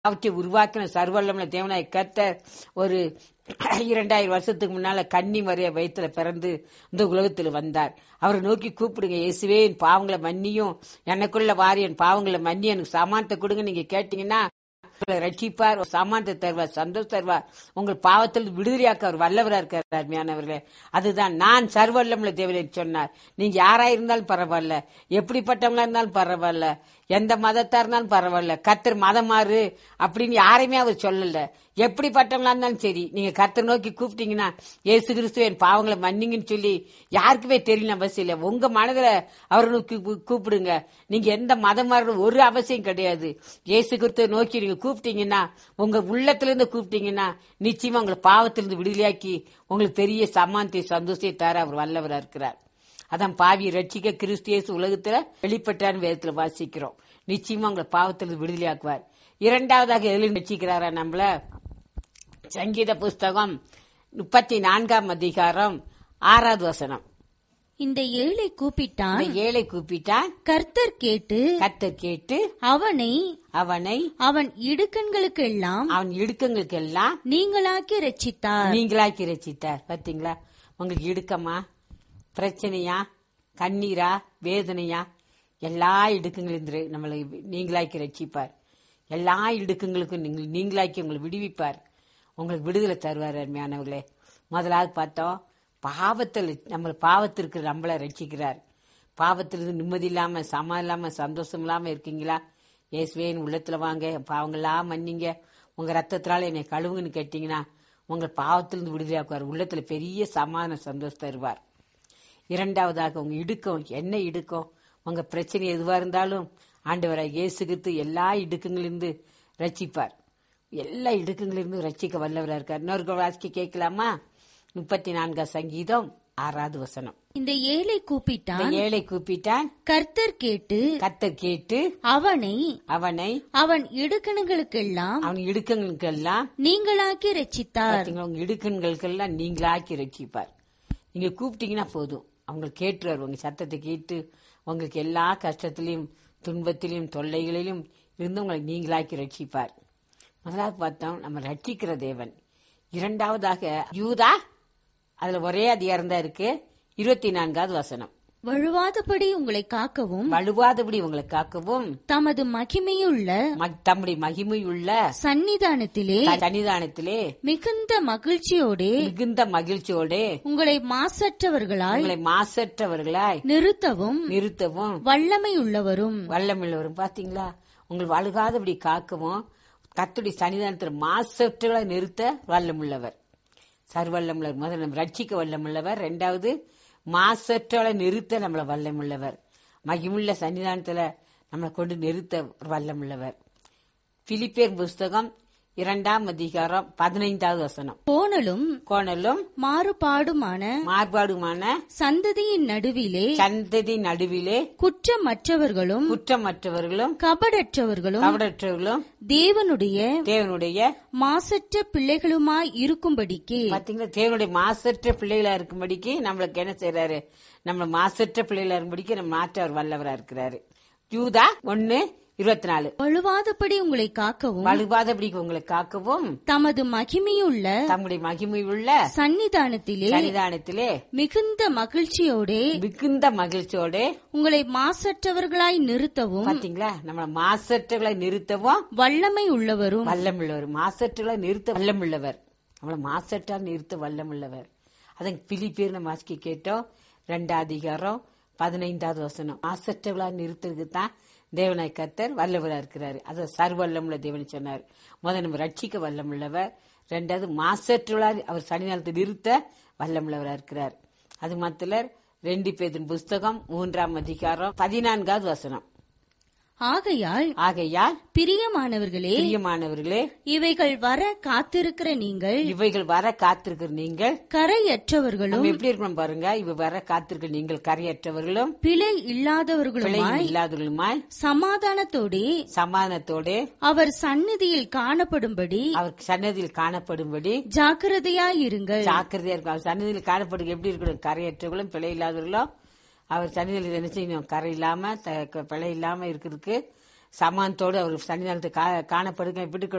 அவற்றை உருவாக்கின சர்வல்லமுள்ள தேவனாய் கர்த்தர் ஒரு இரண்டாயிரம் வருஷத்துக்கு முன்னால கன்னி மறைய வயித்துல பிறந்து இந்த உலகத்தில் வந்தார் அவரை நோக்கி கூப்பிடுங்க இயேசுவே என் பாவங்களை மன்னியும் எனக்குள்ள வாரி என் பாவங்களை மன்னி எனக்கு சமானத்தை கொடுங்க நீங்க கேட்டீங்கன்னா உங்களை ரட்சிப்பார் சமானத்தை தருவார் சந்தோஷம் தருவார் உங்கள் பாவத்தில் விடுதலையாக்க அவர் வல்லவரா இருக்கார் அருமையானவர்களே அதுதான் நான் சர்வல்லமுள்ள தேவனை சொன்னார் நீங்க யாரா இருந்தாலும் பரவாயில்ல எப்படிப்பட்டவங்களா இருந்தாலும் பரவாயில்ல எந்த மதத்தா இருந்தாலும் பரவாயில்ல கத்தர் மதம் மாறு அப்படின்னு யாரையுமே அவர் சொல்லல எப்படிப்பட்டவங்களா இருந்தாலும் சரி நீங்க கத்தர் நோக்கி கூப்பிட்டீங்கன்னா ஏசு கிறிஸ்துவ என் பாவங்களை மன்னிங்கன்னு சொல்லி யாருக்குமே தெரியல அவசியம் இல்லை உங்க மனதுல அவரை நோக்கி கூ- கூப்பிடுங்க நீங்க எந்த மதம் மாறுற ஒரு அவசியம் கிடையாது இயேசு கிறிஸ்துவை நோக்கி நீங்க கூப்பிட்டீங்கன்னா உங்க உள்ளத்துல இருந்து கூப்பிட்டீங்கன்னா நிச்சயமா உங்களை பாவத்திலிருந்து விடுதலையாக்கி உங்களுக்கு பெரிய சமானத்தை சந்தோஷத்தை தர அவர் வல்லவரா இருக்கிறார் அதான் பாவி ரட்சிக்க கிறிஸ்து இயேசு உலகத்துல வெளிப்பட்டான்னு வேதத்துல வாசிக்கிறோம் நிச்சயமா உங்களை பாவத்திலிருந்து விடுதலையாக்குவார் இரண்டாவதாக எதிலும் ரட்சிக்கிறாரா நம்மள சங்கீத புஸ்தகம் முப்பத்தி நான்காம் அதிகாரம் ஆறாவது வசனம் இந்த ஏழை கூப்பிட்டான் அந்த ஏழை கூப்பிட்டான் கர்த்தர் கேட்டு கத்தர் கேட்டு அவனை அவனை அவன் இடுக்கண்களுக்கெல்லாம் அவன் இடுக்கங்களுக்கு எல்லாம் நீங்களாக்கி ரட்சித்தார் நீங்களாக்கி ரசித்தார் பாத்தீங்களா உங்களுக்கு இடுக்கமா பிரச்சனையா கண்ணீரா வேதனையா எல்லா இடுக்கங்களிலிருந்து நம்மளை நீங்களாக்கி ரட்சிப்பார் எல்லா இடுக்கங்களுக்கும் நீங்கள் நீங்களாக்கி உங்களை விடுவிப்பார் உங்களுக்கு விடுதலை தருவார் அருமையானவர்களே முதலாவது பார்த்தோம் பாவத்தில் நம்ம பாவத்திற்கு நம்மளை ரட்சிக்கிறார் பாவத்திலிருந்து நிம்மதி இல்லாம சமம் இல்லாம சந்தோஷம் இல்லாம இருக்கீங்களா இயேசுவேன் உள்ளத்துல வாங்க என் பாவங்கள்லாம் மன்னிங்க உங்க ரத்தத்தினால என்னை கழுவுங்கன்னு கேட்டீங்கன்னா உங்கள் பாவத்திலிருந்து விடுதலையாக்குவார் உள்ளத்துல பெரிய சமாதான சந்தோஷம் தருவார் இரண்டாவதாக உங்க இடுக்கம் என்ன இடுக்கம் உங்க பிரச்சனை எதுவா இருந்தாலும் ஆண்டவராக இயேசு கிறிஸ்து எல்லா இடுக்கங்களிலிருந்து ரட்சிப்பார் எல்லா இடுக்கங்களிலிருந்து ரட்சிக்க வல்லவரா இருக்கார் இன்னொரு வாசிக்க கேட்கலாமா முப்பத்தி நான்காம் சங்கீதம் ஆறாவது வசனம் இந்த ஏழை கூப்பிட்டான் இந்த ஏழை கூப்பிட்டான் கர்த்தர் கேட்டு கத்தர் கேட்டு அவனை அவனை அவன் இடுக்கணுங்களுக்கெல்லாம் அவன் இடுக்கங்களுக்கெல்லாம் நீங்களாக்கி ரட்சித்தார் பாத்தீங்களா உங்க இடுக்கண்களுக்கெல்லாம் நீங்களாக்கி ரட்சிப்பார் நீங்க கூப்பிட்டீங்கன்னா போதும் அவங்க கேட்டுருவார் உங்க சத்தத்தை கேட்டு உங்களுக்கு எல்லா கஷ்டத்திலையும் துன்பத்திலையும் தொல்லைகளிலும் இருந்து உங்களை நீங்களாக்கி ரட்சிப்பார் முதலாவது பார்த்தோம் நம்ம ரட்சிக்கிற தேவன் இரண்டாவதாக யூதா அதுல ஒரே அதிகாரம் தான் இருக்கு இருபத்தி நான்காவது வசனம் வழுவாதபடி உங்களை காக்கவும் வலுவாதபடி உங்களை காக்கவும் தமது மகிமையுள்ள ம- தம்முடைய மகிமையுள்ள சந்நிதானத்திலே சன்னிதானத்திலே மிகுந்த மகிழ்ச்சியோடே மிகுந்த மகிழ்ச்சியோடு உங்களை மாசற்றவர்களாய் உங்களை மாசற்றவர்களாய் நிறுத்தவும் நிறுத்தவும் வல்லமையுள்ளவரும் வல்லமுள்ளவரும் பாத்தீங்களா உங்கள் வழுகாதபடி காக்கவும் கத்துடைய சன்னிதானத்தில் மாசற்றவர்களை நிறுத்த வல்லமுள்ளவர் சர்வல்லமுள்ளவர் முதல்ல நம்ம ரட்சிக்க வல்லமுள்ளவர் ரெண்டாவது மாசற்றவளை நிறுத்த நம்மள வல்லமுள்ளவர் மகிமுள்ள சன்னிதானத்துல நம்மளை கொண்டு நிறுத்த வல்லமுள்ளவர் பிலிப்பேர் புஸ்தகம் இரண்டாம் அதிகாரம் பதினைந்தாவது வசனம் கோணலும் கோணலும் மாறுபாடுமான மார்பாடுமான சந்ததியின் நடுவிலே சந்ததி நடுவிலே குற்றமற்றவர்களும் குற்றமற்றவர்களும் கபடற்றவர்களும் கவடற்றவர்களும் தேவனுடைய தேவனுடைய மாசற்ற பிள்ளைகளுமாய் இருக்கும்படிக்கு பாத்தீங்களா தேவனுடைய மாசற்ற பிள்ளைகளா இருக்கும்படிக்கு நம்மளுக்கு என்ன செய்யறாரு நம்ம மாசற்ற பிள்ளைகளா இருக்கும்படிக்கு நம்ம மாற்ற அவர் வல்லவரா இருக்கிறாரு யூதா ஒன்னு இருபத்தி நாலு வழுவாதபடி உங்களை காக்கவும் வலுவாதபடிக்கு உங்களை காக்கவும் தமது மகிமையுள்ள தம்முடைய மகிமை உள்ள சந்நிதானத்திலே சன்னிதானத்திலே மிகுந்த மகிழ்ச்சியோடே மிகுந்த மகிழ்ச்சியோட உங்களை மாசற்றவர்களாய் நிறுத்தவும் பாத்தீங்களா நம்ம மாசற்றகளை நிறுத்தவும் வல்லமை உள்ளவரும் வல்லமுள்ளவர் மாசற்றகளை நிறுத்த வல்லமுள்ளவர் நம்மள மாசற்றால் நிறுத்த வல்லமுள்ளவர் அதன் பிலிப்பேர் நம்ம வாசிக்க கேட்டோம் ரெண்டாம் அதிகாரம் பதினைந்தாவது வசனம் மாசற்றவளா நிறுத்துறதுக்கு தான் தேவனாய் கர்த்தர் வல்லவரா இருக்கிறாரு அது சர்வல்லமுள்ள தேவன் சொன்னார் முதல் நம்ம ரட்சிக்க வல்லமுள்ளவர் ரெண்டாவது மாசற்றவளா அவர் சனிநாளத்தை நிறுத்த வல்லமுள்ளவரா இருக்கிறார் அது மாத்திர ரெண்டு பேரின் புஸ்தகம் மூன்றாம் அதிகாரம் பதினான்காவது வசனம் ஆகையால் ஆகையால் பிரியமானவர்களே பிரியமானவர்களே இவைகள் வர காத்திருக்கிற நீங்கள் இவைகள் வர காத்திருக்கிற நீங்கள் கரையற்றவர்களும் நம்ம எப்படி இருக்கணும் பாருங்க இவ வர காத்திருக்க நீங்கள் கரையற்றவர்களும் பிழை பிழை இல்லாதவர்களுமாய் இல்லாதவர்களுமாய் சமாதானத்தோடே சமாதானத்தோடு அவர் சந்நிதியில் காணப்படும்படி அவர் சன்னதியில் காணப்படும்படி ஜாக்கிரதையாயிருங்கள் ஜாக்கிரதையா இருக்கும் அவர் சன்னதியில் காணப்படுங்க எப்படி இருக்கணும் கரையற்றவர்களும் பிழை இல்லாதவர்களும் அவர் சன்னதியில் என்ன செய்யணும் கரை இல்லாம த- க- பிழை இல்லாம இருக்கிறதுக்கு சமானத்தோடு அவர் சன்னிதானத்துக்கு கா- காணப்படுங்க விட்டு